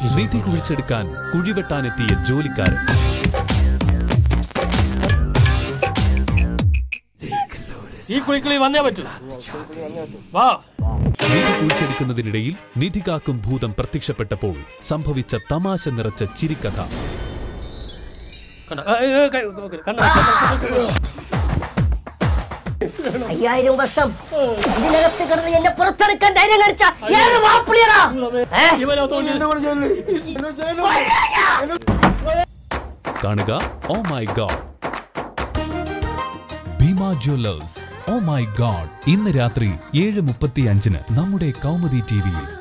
നിധി കുഴിച്ചെടുക്കാൻ കുഴിവെട്ടാനെത്തിയ ജോലിക്കാരൻ ഈ കുഴിക്കുളി വന്നേ പറ്റൂ വാ നിധി കുഴിച്ചെടുക്കുന്നതിനിടയിൽ നിധി കാക്കും ഭൂതം പ്രത്യക്ഷപ്പെട്ടപ്പോൾ സംഭവിച്ച തമാശ നിറച്ച ചിരിക്കഥ കണ്ടോ? ഏ, ഏ, കൈ- കണ്ടോ? അയ്യായിരം വർഷം ഇതിനകത്ത് കിടന്ന് എന്നെ പുറത്തെടുക്കാൻ ധൈര്യം കാണിച്ച ഏത് മാപ്പിളിയടാ ഏ? ഇവനെ തോന്നി കാണുക oh my god Bhima jewellers oh my god ഇന്ന് രാത്രി ഏഴ് മുപ്പത്തി അഞ്ചിന് നമ്മുടെ കൗമുദി ടിവിയിൽ